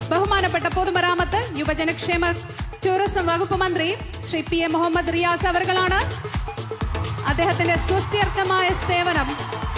ബഹുമാനപ്പെട്ട പൊതുമരാമത്ത് യുവജനക്ഷേമ ടൂറിസം വകുപ്പ് മന്ത്രി ശ്രീ പി എ മുഹമ്മദ് റിയാസ് അവർകളാണ് അദ്ദേഹത്തിന്റെ സുസ്ഥിരമായ സേവനം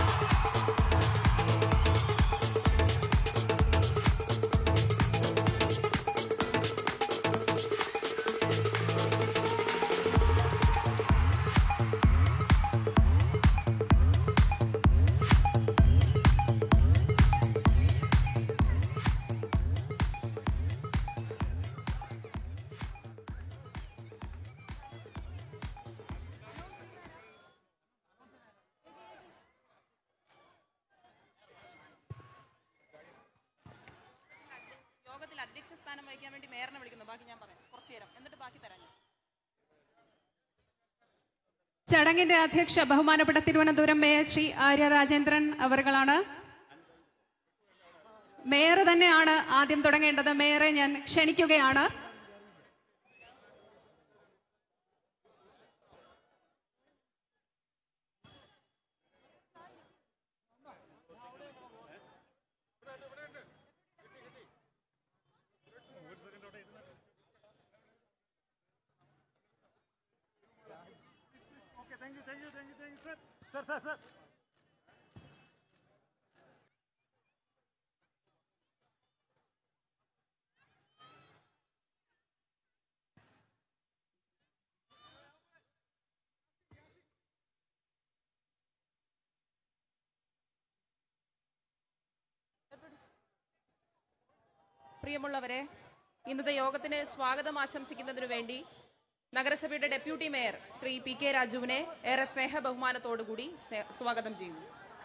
യോഗത്തിൽ അധ്യക്ഷ സ്ഥാനം വഹിക്കാൻ വേണ്ടി മേയറിനെ വിളിക്കുന്നു ബാക്കി ഞാൻ പറയാം കുറച്ചു നേരം എന്നിട്ട് ബാക്കി തരാം ഞാൻ ചടങ്ങിന്റെ അധ്യക്ഷ ബഹുമാനപ്പെട്ട തിരുവനന്തപുരം മേയർ ശ്രീ ആര്യ രാജേന്ദ്രൻ അവർകളാണ് മേയർ തന്നെയാണ് ആദ്യം തുടങ്ങേണ്ടത് മേയറെ ഞാൻ ക്ഷണിക്കുകയാണ് Okay, thank you, thank you, thank you, thank you, sir. Sir, sir, sir. പ്രിയമുള്ളവരെ ഇന്നത്തെ യോഗത്തിന് സ്വാഗതം ആശംസിക്കുന്നതിനു വേണ്ടി നഗരസഭയുടെ deputy mayor Shri P K രാജുവിനെ ഏറെ സ്നേഹ ബഹുമാനത്തോടുകൂടി സ്നേ- സ്വാഗതം ചെയ്യുന്നു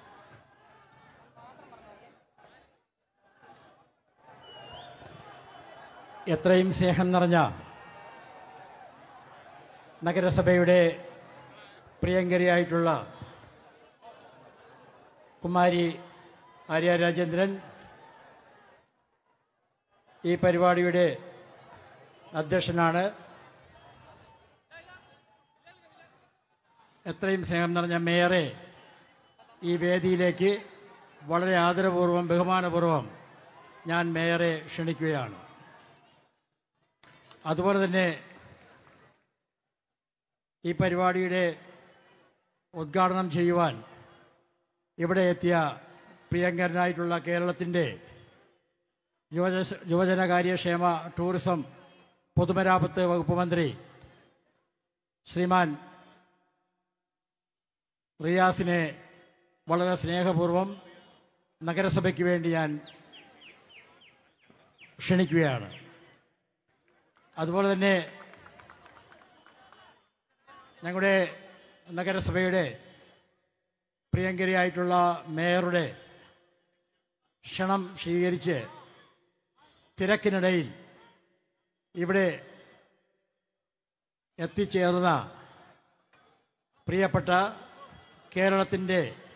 എത്രയും സ്നേഹം നിറഞ്ഞ നഗരസഭയുടെ പ്രിയങ്കരിയായിട്ടുള്ള കുമാരി ആര്യ രാജേന്ദ്രൻ ഈ പരിപാടിയുടെ അധ്യക്ഷനാണ് എത്രയും സ്നേഹം നിറഞ്ഞ മേയറെ ഈ വേദിയിലേക്ക് വളരെ ആദരപൂർവ്വം ബഹുമാനപൂർവ്വം ഞാൻ മേയറെ ക്ഷണിക്കുകയാണ് അതുപോലെ തന്നെ ഈ പരിപാടിയുടെ ഉദ്ഘാടനം ചെയ്യുവാൻ ഇവിടെ എത്തിയ പ്രിയങ്കരനായിട്ടുള്ള കേരളത്തിൻ്റെ യുവജ യുവജനകാര്യക്ഷേമ ടൂറിസം പൊതുമരാമത്ത് വകുപ്പ് മന്ത്രി ശ്രീമാൻ റിയാസിനെ വളരെ സ്നേഹപൂർവം നഗരസഭയ്ക്ക് വേണ്ടി ഞാൻ ക്ഷണിക്കുകയാണ് അതുപോലെ തന്നെ ഞങ്ങളുടെ നഗരസഭയുടെ പ്രിയങ്കരിയായിട്ടുള്ള മേയറുടെ ക്ഷണം സ്വീകരിച്ച് തിരക്കിനിടയിൽ ഇവിടെ എത്തിച്ചേർന്ന പ്രിയപ്പെട്ട കേരളത്തിൻ്റെ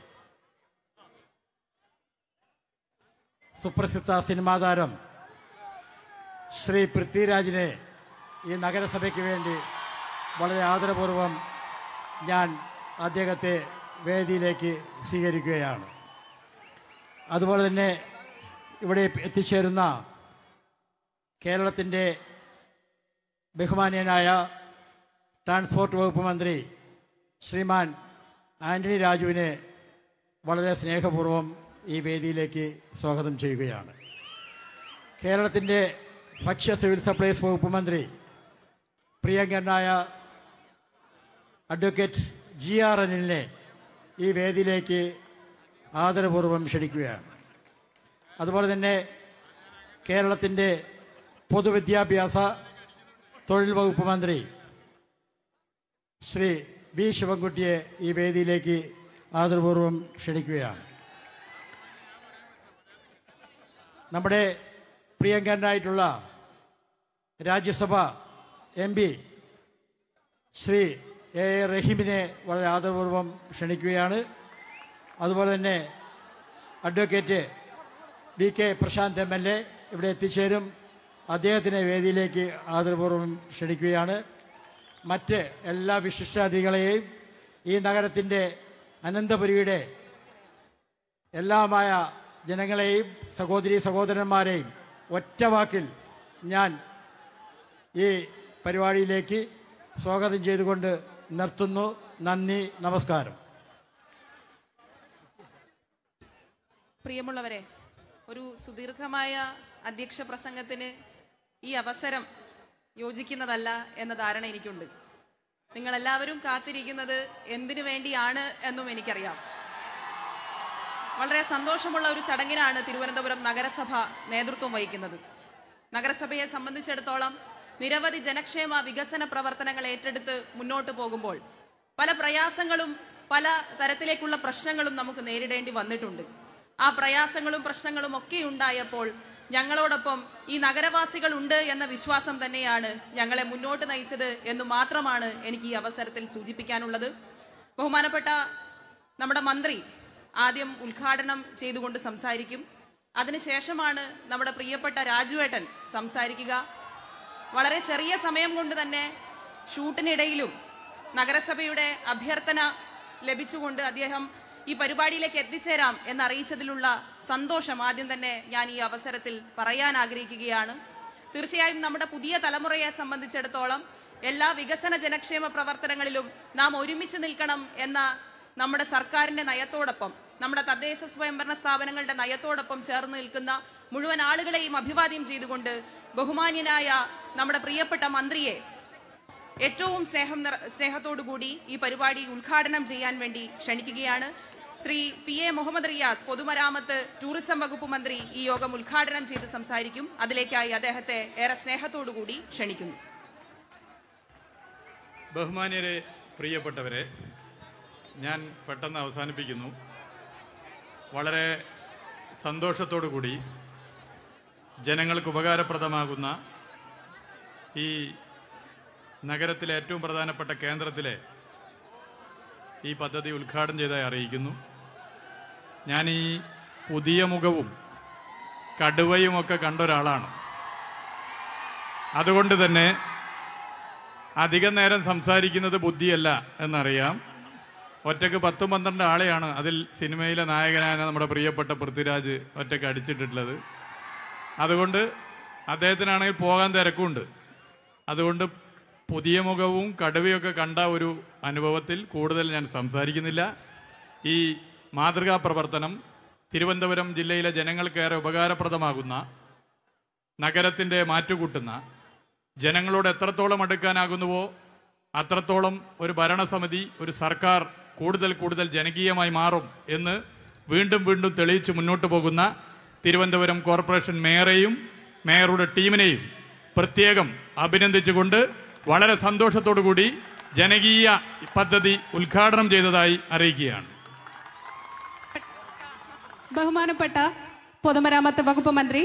സുപ്രസിദ്ധ സിനിമാ താരം ശ്രീ പൃഥ്വിരാജിനെ ഈ നഗരസഭയ്ക്ക് വേണ്ടി വളരെ ആദരപൂർവം ഞാൻ അദ്ദേഹത്തെ വേദിയിലേക്ക് സ്വീകരിക്കുകയാണ് അതുപോലെ തന്നെ ഇവിടെ എത്തിച്ചേരുന്ന കേരളത്തിൻ്റെ ബഹുമാനീയനായ ട്രാൻസ്പോർട്ട് വകുപ്പ് മന്ത്രി ശ്രീമാൻ ആന്റണി രാജുവിനെ വളരെ സ്നേഹപൂർവ്വം ഈ വേദിയിലേക്ക് സ്വാഗതം ചെയ്യുകയാണ് കേരളത്തിൻ്റെ ഭക്ഷ്യ സിവിൽ സപ്ലൈസ് വകുപ്പ് മന്ത്രി പ്രിയങ്കരനായ അഡ്വക്കേറ്റ് ജി ആർ അനിലിനെ ഈ വേദിയിലേക്ക് ആദരപൂർവ്വം ക്ഷണിക്കുകയാണ് അതുപോലെ തന്നെ കേരളത്തിൻ്റെ പൊതുവിദ്യാഭ്യാസ തൊഴിൽ വകുപ്പ് മന്ത്രി ശ്രീ വി ശിവൻകുട്ടിയെ ഈ വേദിയിലേക്ക് ആദരപൂർവ്വം ക്ഷണിക്കുകയാണ് നമ്മുടെ പ്രിയങ്കരനായിട്ടുള്ള Rajya Sabha M P Shri A A റഹീമിനെ വളരെ ആദരപൂർവ്വം ക്ഷണിക്കുകയാണ് അതുപോലെ തന്നെ advocate V K Prashanth M L A ഇവിടെ എത്തിച്ചേരും അദ്ദേഹത്തിനെ വേദിയിലേക്ക് ആദരപൂർവ്വം ക്ഷണിക്കുകയാണ് മറ്റ് എല്ലാ വിശിഷ്ടാതിഥികളെയും ഈ നഗരത്തിൻ്റെ അനന്തപുരിയുടെ എല്ലാമായ ജനങ്ങളെയും സഹോദരി സഹോദരന്മാരെയും ഒറ്റ വാക്കിൽ ഞാൻ ഈ പരിപാടിയിലേക്ക് സ്വാഗതം ചെയ്തുകൊണ്ട് നിർത്തുന്നു നന്ദി നമസ്കാരം പ്രിയമുള്ളവരെ ഒരു സുദീർഘമായ അധ്യക്ഷ പ്രസംഗത്തിന് ഈ അവസരം യോജിക്കുന്നതല്ല എന്ന ധാരണ എനിക്കുണ്ട് നിങ്ങൾ എല്ലാവരും കാത്തിരിക്കുന്നത് എന്തിനു വേണ്ടിയാണ് എന്നും എനിക്കറിയാം വളരെ സന്തോഷമുള്ള ഒരു ചടങ്ങിനാണ് തിരുവനന്തപുരം നഗരസഭ നേതൃത്വം വഹിക്കുന്നത് നഗരസഭയെ സംബന്ധിച്ചിടത്തോളം നിരവധി ജനക്ഷേമ വികസന പ്രവർത്തനങ്ങൾ ഏറ്റെടുത്ത് മുന്നോട്ട് പോകുമ്പോൾ പല പ്രയാസങ്ങളും പല തരത്തിലേക്കുള്ള പ്രശ്നങ്ങളും നമുക്ക് നേരിടേണ്ടി വന്നിട്ടുണ്ട് ആ പ്രയാസങ്ങളും പ്രശ്നങ്ങളും ഒക്കെ ഉണ്ടായപ്പോൾ ഞങ്ങളോടൊപ്പം ഈ നഗരവാസികൾ ഉണ്ട് എന്ന വിശ്വാസം തന്നെയാണ് ഞങ്ങളെ മുന്നോട്ട് നയിച്ചത് എന്ന് മാത്രമാണ് എനിക്ക് ഈ അവസരത്തിൽ സൂചിപ്പിക്കാനുള്ളത് ബഹുമാനപ്പെട്ട നമ്മുടെ മന്ത്രി ആദ്യം ഉദ്ഘാടനം ചെയ്തുകൊണ്ട് സംസാരിക്കും അതിനുശേഷമാണ് നമ്മുടെ പ്രിയപ്പെട്ട രാജുവേട്ടൻ സംസാരിക്കുക വളരെ ചെറിയ സമയം കൊണ്ട് തന്നെ ഷൂട്ടിനിടയിലും നഗരസഭയുടെ അഭ്യർത്ഥന ലഭിച്ചുകൊണ്ട് അദ്ദേഹം ഈ പരിപാടിയിലേക്ക് എത്തിച്ചേരാം എന്നറിയിച്ചതിലുള്ള സന്തോഷം ആദ്യം തന്നെ ഞാൻ ഈ അവസരത്തിൽ പറയാൻ ആഗ്രഹിക്കുകയാണ് തീർച്ചയായും നമ്മുടെ പുതിയ തലമുറയെ സംബന്ധിച്ചിടത്തോളം എല്ലാ വികസന ജനക്ഷേമ പ്രവർത്തനങ്ങളിലും നാം ഒരുമിച്ച് നിൽക്കണം എന്ന നമ്മുടെ സർക്കാരിന്റെ നയത്തോടൊപ്പം നമ്മുടെ തദ്ദേശ സ്വയംഭരണ സ്ഥാപനങ്ങളുടെ നയത്തോടൊപ്പം ചേർന്ന് നിൽക്കുന്ന മുഴുവൻ ആളുകളെയും അഭിവാദ്യം ചെയ്തുകൊണ്ട് ബഹുമാന്യനായ നമ്മുടെ പ്രിയപ്പെട്ട മന്ത്രിയെ ഏറ്റവും സ്നേഹം നിറ സ്നേഹത്തോടുകൂടി ഈ പരിപാടി ഉദ്ഘാടനം ചെയ്യാൻ വേണ്ടി ക്ഷണിക്കുകയാണ് ശ്രീ പി എ മുഹമ്മദ് റിയാസ് പൊതുമരാമത്ത് ടൂറിസം വകുപ്പ് മന്ത്രി ഈ യോഗം ഉദ്ഘാടനം ചെയ്ത് സംസാരിക്കും അതിലേക്കായി അദ്ദേഹത്തെ ഏറെ സ്നേഹത്തോടുകൂടി ക്ഷണിക്കുന്നു ബഹുമാന്യരെ പ്രിയപ്പെട്ടവരെ ഞാൻ പെട്ടെന്ന് അവസാനിപ്പിക്കുന്നു വളരെ സന്തോഷത്തോടു കൂടി ജനങ്ങൾക്ക് ഉപകാരപ്രദമാകുന്ന ഈ നഗരത്തിലെ ഏറ്റവും പ്രധാനപ്പെട്ട കേന്ദ്രത്തിലെ ഈ പദ്ധതി ഉദ്ഘാടനം ചെയ്തതായി അറിയിക്കുന്നു ഞാൻ ഈ പുതിയ മുഖവും കടുവയുമൊക്കെ കണ്ട ഒരാളാണ് അതുകൊണ്ട് തന്നെ അധികം നേരം സംസാരിക്കുന്നത് ബുദ്ധിയല്ല എന്നറിയാം ഒറ്റക്ക് പത്തും പന്ത്രണ്ട് ആളെയാണ് അതിൽ സിനിമയിലെ നായകനായ നമ്മുടെ പ്രിയപ്പെട്ട പൃഥ്വിരാജ് ഒറ്റക്ക് അടിച്ചിട്ടുള്ളത് അതുകൊണ്ട് അദ്ദേഹത്തിനാണെങ്കിൽ പോകാൻ തിരക്കുണ്ട് അതുകൊണ്ട് പുതിയ മുഖവും കടുവയൊക്കെ കണ്ട ഒരു അനുഭവത്തിൽ കൂടുതൽ ഞാൻ സംസാരിക്കുന്നില്ല ഈ മാതൃകാ പ്രവർത്തനം തിരുവനന്തപുരം ജില്ലയിലെ ജനങ്ങൾക്കേറെ ഉപകാരപ്രദമാകുന്ന നഗരത്തിന്റെ മാറ്റുകൂട്ടുന്ന ജനങ്ങളോട് എത്രത്തോളം അടുക്കാനാകുന്നുവോ അത്രത്തോളം ഒരു ഭരണസമിതി ഒരു സർക്കാർ കൂടുതൽ കൂടുതൽ ജനകീയമായി മാറും എന്ന് വീണ്ടും വീണ്ടും തെളിയിച്ച് മുന്നോട്ട് പോകുന്ന തിരുവനന്തപുരം കോർപ്പറേഷൻ മേയറെയും മേയറുടെ ടീമിനെയും പ്രത്യേകം അഭിനന്ദിച്ചുകൊണ്ട് വളരെ സന്തോഷത്തോടു കൂടി ജനകീയ പദ്ധതി ഉദ്ഘാടനം ചെയ്തതായി അറിയിക്കുകയാണ് ബഹുമാനപ്പെട്ട പൊതുമരാമത്ത് വകുപ്പ് മന്ത്രി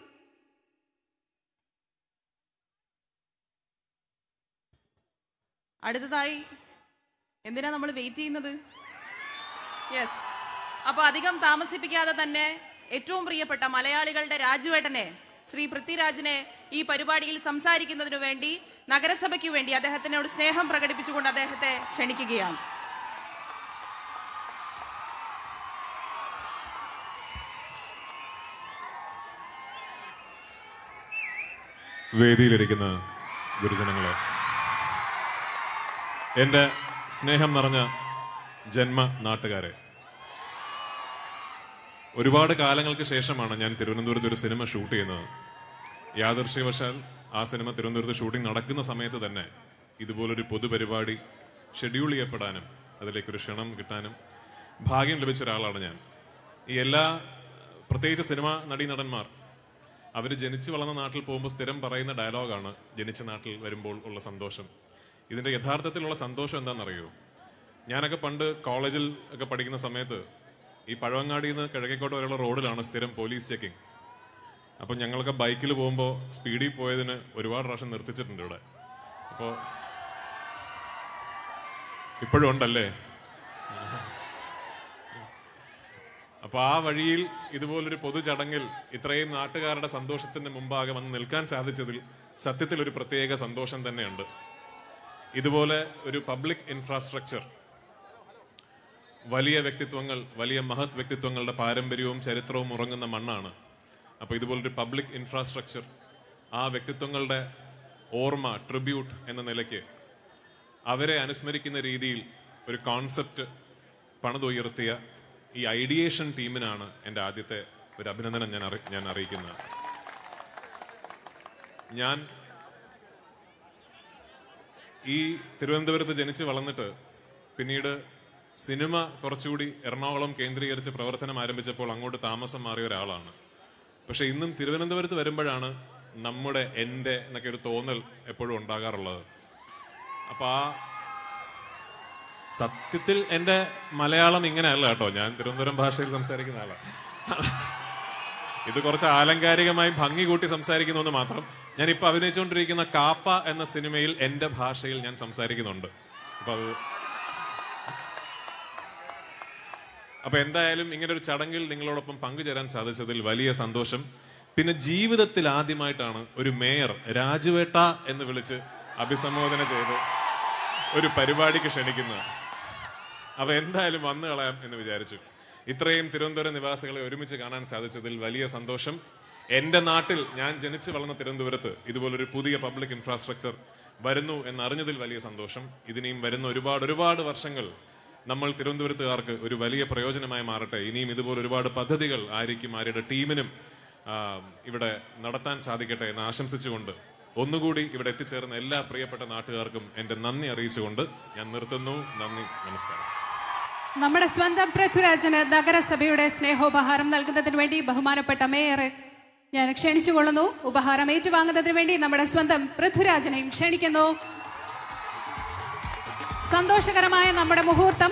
അടുത്തതായി എന്തിനാ നമ്മൾ വെയിറ്റ് ചെയ്യുന്നത് യെസ് അപ്പൊ അധികം താമസിപ്പിക്കാതെ തന്നെ ഏറ്റവും പ്രിയപ്പെട്ട മലയാളികളുടെ രാജുവേട്ടനെ ശ്രീ പൃഥ്വിരാജിനെ ഈ പരിപാടിയിൽ സംസാരിക്കുന്നതിനു വേണ്ടി നഗരസഭയ്ക്ക് വേണ്ടി അദ്ദേഹത്തിനോട് സ്നേഹം പ്രകടിപ്പിച്ചുകൊണ്ട് അദ്ദേഹത്തെ ക്ഷണിക്കുകയാണ് വേദിയിലിരിക്കുന്ന ഗുരുജനങ്ങളെ എൻ്റെ സ്നേഹം നിറഞ്ഞ ജന്മ നാട്ടുകാരെ ഒരുപാട് കാലങ്ങൾക്ക് ശേഷമാണ് ഞാൻ തിരുവനന്തപുരത്ത് ഒരു സിനിമ ഷൂട്ട് ചെയ്യുന്നത് യാദർശ്യവശാൽ ആ സിനിമ തിരുവനന്തപുരത്ത് ഷൂട്ടിംഗ് നടക്കുന്ന സമയത്ത് തന്നെ ഇതുപോലൊരു പൊതുപരിപാടി ഷെഡ്യൂൾ ചെയ്യപ്പെടാനും അതിലേക്കൊരു ക്ഷണം കിട്ടാനും ഭാഗ്യം ലഭിച്ച ഒരാളാണ് ഞാൻ ഈ എല്ലാ പ്രത്യേകിച്ച് സിനിമ നടീനടന്മാർ അവർ ജനിച്ചു വളർന്ന നാട്ടിൽ പോകുമ്പോൾ സ്ഥിരം പറയുന്ന ഡയലോഗാണ് ജനിച്ച നാട്ടിൽ വരുമ്പോൾ ഉള്ള സന്തോഷം ഇതിന്റെ യഥാർത്ഥത്തിലുള്ള സന്തോഷം എന്താണെന്നറിയോ ഞാനൊക്കെ പണ്ട് കോളേജിൽ ഒക്കെ പഠിക്കുന്ന സമയത്ത് ഈ പഴവങ്ങാടിയിൽ നിന്ന് കിഴക്കേക്കോട്ട് വരെയുള്ള റോഡിലാണ് സ്ഥിരം പോലീസ് ചെക്കിംഗ് അപ്പം ഞങ്ങളൊക്കെ ബൈക്കിൽ പോകുമ്പോൾ സ്പീഡിൽ പോയതിന് ഒരുപാട് പ്രാവശ്യം നിർത്തിച്ചിട്ടുണ്ട് ഇവിടെ അപ്പോൾ ഇപ്പോഴും ഉണ്ടല്ലേ അപ്പൊ ആ വഴിയിൽ ഇതുപോലൊരു പൊതു ചടങ്ങിൽ ഇത്രയും നാട്ടുകാരുടെ സന്തോഷത്തിന്റെ മുമ്പാകെ വന്ന് നിൽക്കാൻ സാധിച്ചതിൽ സത്യത്തിൽ ഒരു പ്രത്യേക സന്തോഷം തന്നെയുണ്ട് ഇതുപോലെ ഒരു പബ്ലിക് ഇൻഫ്രാസ്ട്രക്ചർ വലിയ വ്യക്തിത്വങ്ങൾ വലിയ മഹത് വ്യക്തിത്വങ്ങളുടെ പാരമ്പര്യവും ചരിത്രവും ഉറങ്ങുന്ന മണ്ണാണ് അപ്പൊ ഇതുപോലൊരു പബ്ലിക് ഇൻഫ്രാസ്ട്രക്ചർ ആ വ്യക്തിത്വങ്ങളുടെ ഓർമ്മ ട്രിബ്യൂട്ട് എന്ന നിലയ്ക്ക് അവരെ അനുസ്മരിക്കുന്ന രീതിയിൽ ഒരു കോൺസെപ്റ്റ് പണിതുയർത്തിയ ഈ ഐഡിയേഷൻ ടീമിനാണ് എൻ്റെ ആദ്യത്തെ ഒരു അഭിനന്ദനം ഞാൻ അറി- ഞാൻ അറിയിക്കുന്നത് ഞാൻ ഈ തിരുവനന്തപുരത്ത് ജനിച്ച് വളർന്നിട്ട് പിന്നീട് സിനിമ കുറച്ചുകൂടി എറണാകുളം കേന്ദ്രീകരിച്ച് പ്രവർത്തനം ആരംഭിച്ചപ്പോൾ അങ്ങോട്ട് താമസം മാറിയ ഒരാളാണ് പക്ഷെ ഇന്നും തിരുവനന്തപുരത്ത് വരുമ്പോഴാണ് നമ്മുടെ എൻ്റെ എന്നൊക്കെ ഒരു തോന്നൽ എപ്പോഴും ഉണ്ടാകാറുള്ളത് അപ്പൊ ആ സത്യത്തിൽ എൻ്റെ മലയാളം ഇങ്ങനെയല്ല കേട്ടോ ഞാൻ തിരുവനന്തപുരം ഭാഷയിൽ സംസാരിക്കുന്ന ആളാണ് ഇത് കുറച്ച് ആലങ്കാരികമായി ഭംഗി കൂട്ടി സംസാരിക്കുന്നു മാത്രം ഞാൻ ഇപ്പൊ അഭിനയിച്ചുകൊണ്ടിരിക്കുന്ന കാപ്പ എന്ന സിനിമയിൽ എന്റെ ഭാഷയിൽ ഞാൻ സംസാരിക്കുന്നുണ്ട് അപ്പൊ അത് അപ്പൊ എന്തായാലും ഇങ്ങനെ ഒരു ചടങ്ങിൽ നിങ്ങളോടൊപ്പം പങ്കുചേരാൻ സാധിച്ചതിൽ വലിയ സന്തോഷം പിന്നെ ജീവിതത്തിൽ ആദ്യമായിട്ടാണ് ഒരു മേയർ രാജുവേട്ട എന്ന് വിളിച്ച് അഭിസംബോധന ചെയ്ത് ഒരു പരിപാടിക്ക് ക്ഷണിക്കുന്നത് അപ്പൊ എന്തായാലും വന്നു കളയാം എന്ന് വിചാരിച്ചു ഇത്രയും തിരുവനന്തപുരം നിവാസികളെ ഒരുമിച്ച് കാണാൻ സാധിച്ചതിൽ വലിയ സന്തോഷം എന്റെ നാട്ടിൽ ഞാൻ ജനിച്ചു വളർന്ന തിരുവനന്തപുരത്ത് ഇതുപോലൊരു പുതിയ പബ്ലിക് ഇൻഫ്രാസ്ട്രക്ചർ വരുന്നു എന്നറിഞ്ഞതിൽ വലിയ സന്തോഷം ഇതിനെയും വരുന്ന ഒരുപാട് ഒരുപാട് വർഷങ്ങൾ നമ്മൾ തിരുവനന്തപുരത്തുകാർക്ക് ഒരു വലിയ പ്രയോജനമായി മാറട്ടെ ഇനിയും ഇതുപോലെ ഒരുപാട് പദ്ധതികൾ ആയിരിക്കും ആരുടെ ടീമിനും ആ, ഇവിടെ നടത്താൻ സാധിക്കട്ടെ എന്ന് ആശംസിച്ചുകൊണ്ട് ഒന്നുകൂടി ഇവിടെ എത്തിച്ചേർന്ന എല്ലാ പ്രിയപ്പെട്ട നാട്ടുകാർക്കും എന്റെ നന്ദി അറിയിച്ചുകൊണ്ട് ഞാൻ നിർത്തുന്നു നന്ദി നമസ്കാരം നമ്മുടെ സ്വന്തം പൃഥ്വിരാജന് നഗരസഭയുടെ സ്നേഹോപഹാരം നൽകുന്നതിന് വേണ്ടി ബഹുമാനപ്പെട്ട മേയറെ ഞാൻ ക്ഷണിച്ചുകൊള്ളുന്നു ഉപഹാരം ഏറ്റുവാങ്ങുന്നതിന് വേണ്ടി നമ്മുടെ സ്വന്തം പൃഥ്വിരാജനെയും ക്ഷണിക്കുന്നു സന്തോഷകരമായ നമ്മുടെ മുഹൂർത്തം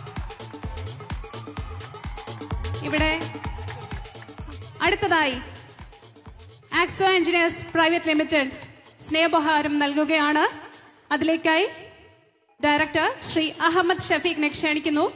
ഇവിടെ അടുത്തതായി ആക്സോ എഞ്ചിനീയേഴ്സ് പ്രൈവറ്റ് ലിമിറ്റഡ് സ്നേഹോപഹാരം നൽകുകയാണ് അതിലേക്കായി ഡയറക്ടർ ശ്രീ അഹമ്മദ് ഷഫീഖിനെ ക്ഷണിക്കുന്നു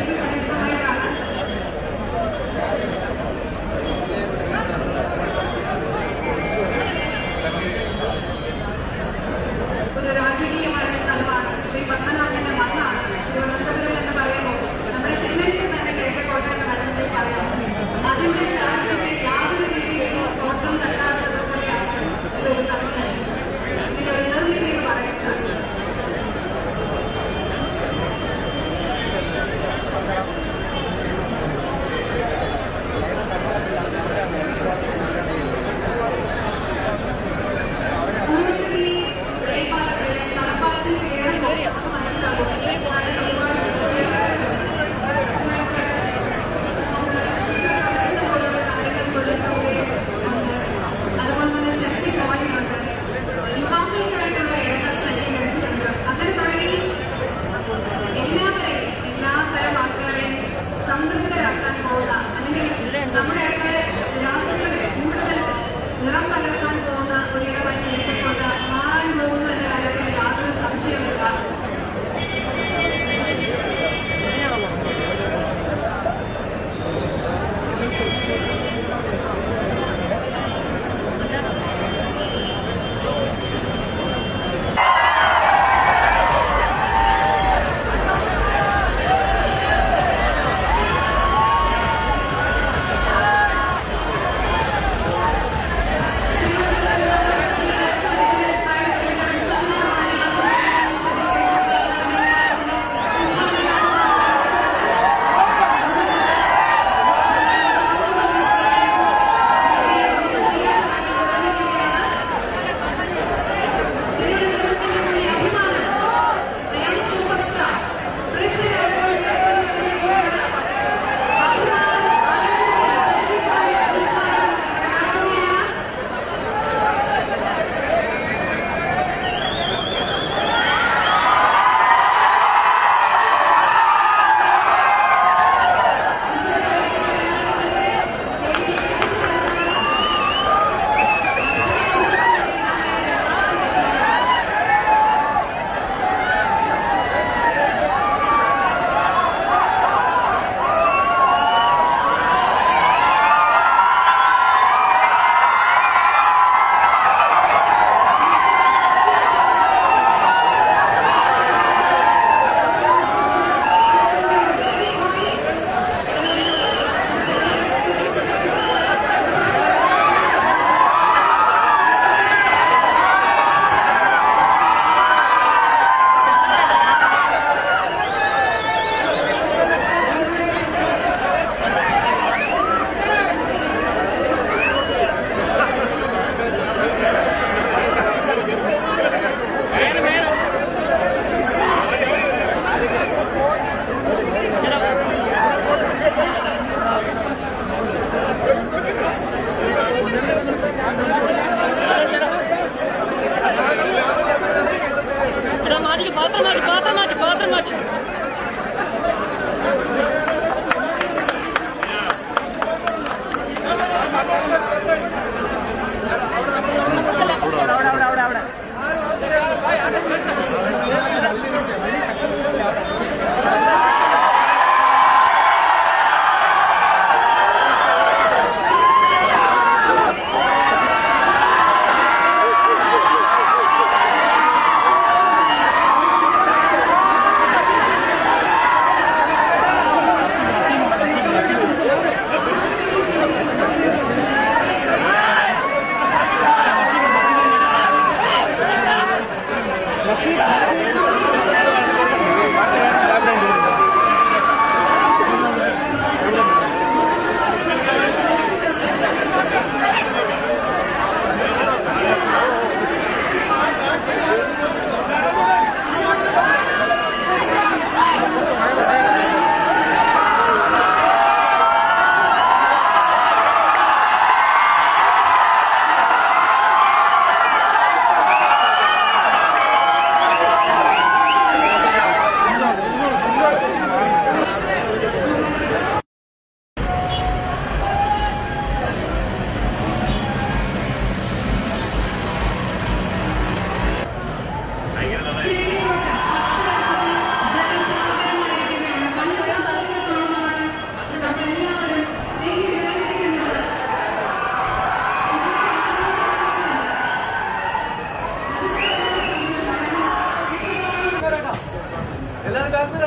നഗരസഭയ്ക്ക്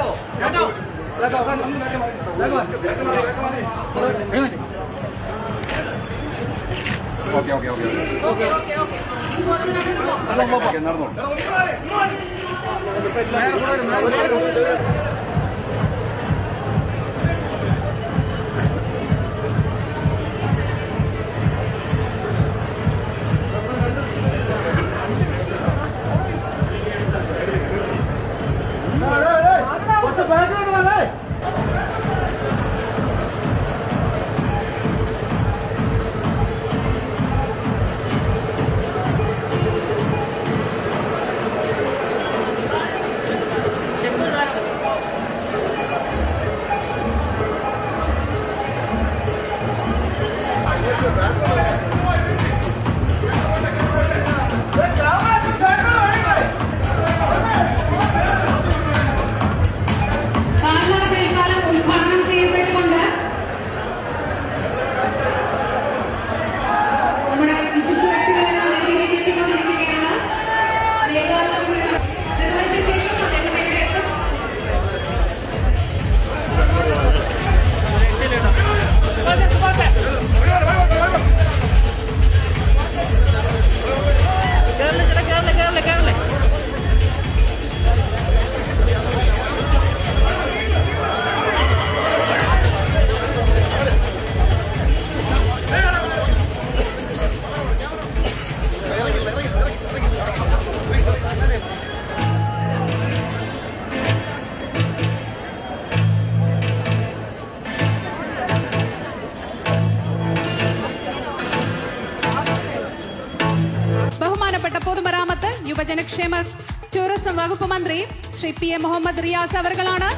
പാലാ മേൽപ്പാലം ഉദ്ഘാടനം ചെയ്യപ്പെട്ടുകൊണ്ട് നമ്മുടെ വിശിഷ്ട വ്യക്തികളെല്ലാം വേദിയിലേക്ക് എത്തിക്കൊണ്ടിരിക്കുകയാണ് മേൽപ്പാലം നിർവഹിച്ച ശേഷം അദ്ദേഹത്തിന്റെ ബഹുമാനപ്പെട്ട പൊതുമരാമത്ത് യുവജനക്ഷേമ ടൂറിസം വകുപ്പ് മന്ത്രി ശ്രീ പി എ മുഹമ്മദ് റിയാസ് അവർകളാണ്